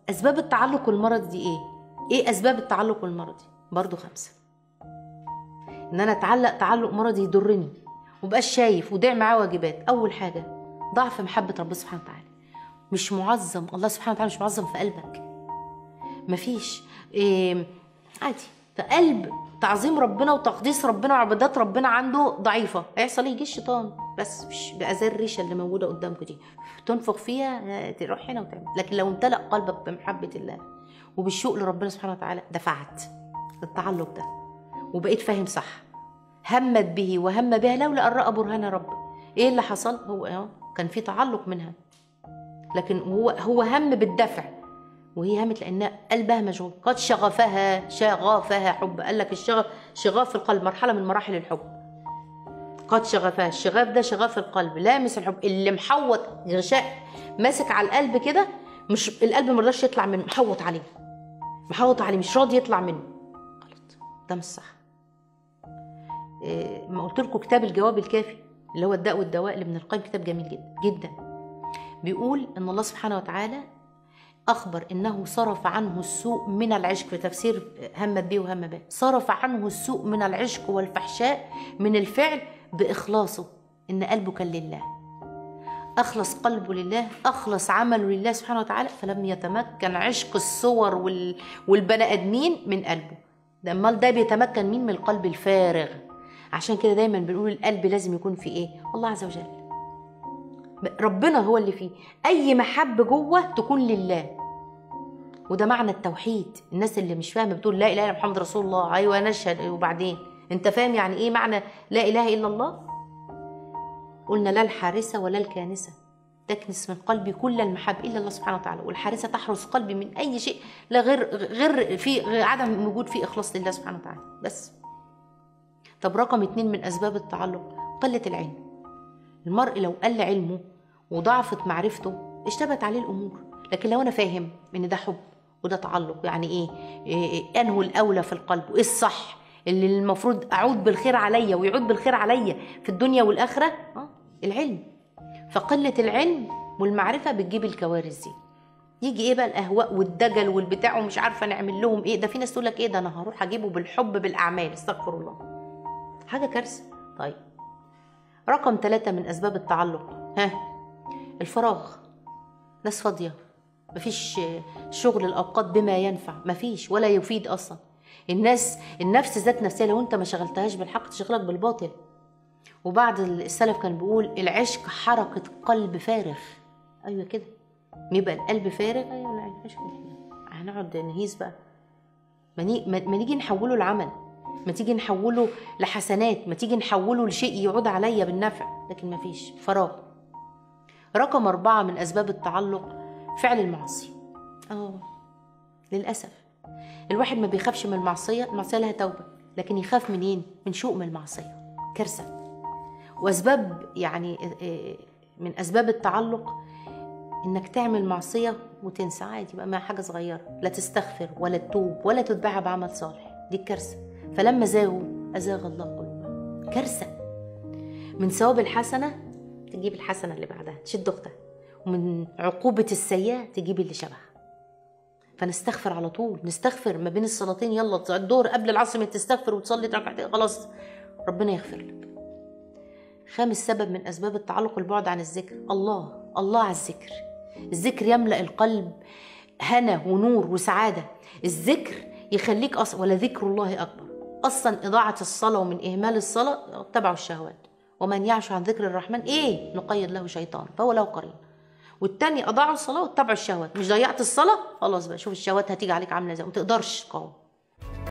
اسباب التعلق والمرض دي ايه ايه اسباب التعلق والمرض برضو خمسه ان انا اتعلق تعلق مرضي يضرني ومبقاش شايف ودع معاه واجبات اول حاجه ضعف محبه ربنا سبحانه وتعالى مش معظم الله سبحانه وتعالى مش معظم في قلبك مفيش إيه عادي فقلب تعظيم ربنا وتقديس ربنا وعبادات ربنا عنده ضعيفه هيحصل ايه يجي الشيطان بس مش بقى زي الريشه اللي موجوده قدامكم دي تنفخ فيها آه، تروح هنا وتعمل لكن لو امتلأ قلبك بمحبه الله وبالشوق لربنا سبحانه وتعالى دفعت التعلق ده وبقيت فاهم صح همت به وهم بها لولا ان راى برهان رب ايه اللي حصل هو اه كان في تعلق منها لكن هو هو هم بالدفع وهي همت لان قلبها مشغول قد شغفها شغفها حب قال لك الشغف شغاف القلب مرحله من مراحل الحب قد شغفها الشغاف ده شغاف القلب لامس الحب اللي محوط غشاء ماسك على القلب كده مش القلب ما رضاش يطلع منه محوط عليه محوط عليه مش راضي يطلع منه غلط ده مش صح إيه، ما قلت لكم كتاب الجواب الكافي اللي هو الداء والدواء لابن القيم كتاب جميل جدا جدا بيقول ان الله سبحانه وتعالى اخبر انه صرف عنه السوء من العشق في تفسير همت به وهم به صرف عنه السوء من العشق والفحشاء من الفعل باخلاصه ان قلبه كان لله اخلص قلبه لله اخلص عمله لله سبحانه وتعالى فلم يتمكن عشق الصور وال... والبني ادمين من قلبه ده امال ده بيتمكن مين من القلب الفارغ عشان كده دايما بنقول القلب لازم يكون فيه ايه الله عز وجل ربنا هو اللي فيه اي محبه جوه تكون لله وده معنى التوحيد الناس اللي مش فاهمه بتقول لا اله الا محمد رسول الله ايوه نشهد وبعدين انت فاهم يعني ايه معنى لا اله الا الله قلنا لا الحارسه ولا الكانسه تكنس من قلبي كل المحب الا الله سبحانه وتعالى والحارسه تحرس قلبي من اي شيء لا غير غير في غير عدم وجود فيه اخلاص لله سبحانه وتعالى بس طب رقم اتنين من اسباب التعلق قله العلم المرء لو قل علمه وضعفت معرفته اشتبت عليه الامور لكن لو انا فاهم ان ده حب وده تعلق يعني ايه, إيه, إيه انه الاولى في القلب وايه الصح اللي المفروض اعود بالخير عليا ويعود بالخير عليا في الدنيا والاخره اه العلم فقله العلم والمعرفه بتجيب الكوارث دي يجي ايه بقى الاهواء والدجل والبتاع ومش عارفه نعمل لهم ايه ده في ناس تقول لك ايه ده انا هروح اجيبه بالحب بالاعمال استغفر الله حاجه كارثه طيب رقم ثلاثة من أسباب التعلق ها الفراغ ناس فاضية مفيش شغل الأوقات بما ينفع مفيش ولا يفيد أصلا الناس النفس ذات نفسها لو أنت ما شغلتهاش بالحق تشغلك بالباطل وبعد السلف كان بيقول العشق حركة قلب فارغ أيوة كده يبقى القلب فارغ أيوة لا العشق هنقعد نهيس بقى ما ني- ما ما نيجي نحوله لعمل ما تيجي نحوله لحسنات ما تيجي نحوله لشيء يعود عليا بالنفع لكن ما فيش فراغ رقم أربعة من أسباب التعلق فعل المعاصي اه للأسف الواحد ما بيخافش من المعصية المعصية لها توبة لكن يخاف منين من شوق من المعصية كارثة وأسباب يعني آه، من أسباب التعلق إنك تعمل معصية وتنسى عادي يبقى ما حاجة صغيرة لا تستغفر ولا تتوب ولا تتبعها بعمل صالح دي الكارثة فلما زاغوا أزاغ الله قلوبهم كارثة من ثواب الحسنة تجيب الحسنة اللي بعدها تشد أختها ومن عقوبة السيئة تجيب اللي شبهها فنستغفر على طول نستغفر ما بين الصلاتين يلا الظهر قبل العصر ما تستغفر وتصلي ركعتين خلاص ربنا يغفر لك خامس سبب من أسباب التعلق البعد عن الذكر الله الله على الذكر الذكر يملأ القلب هنا ونور وسعادة الذكر يخليك أصلا ولا ذكر الله أكبر أصلا إضاعة الصلاة ومن إهمال الصلاة تبع الشهوات ومن يعش عن ذكر الرحمن إيه نقيد له شيطان فهو له قرين والتاني أضاعوا الصلاة واتبعوا الشهوات مش ضيعت الصلاة خلاص بقى شوف الشهوات هتيجي عليك عاملة ازاي ما تقدرش تقاوم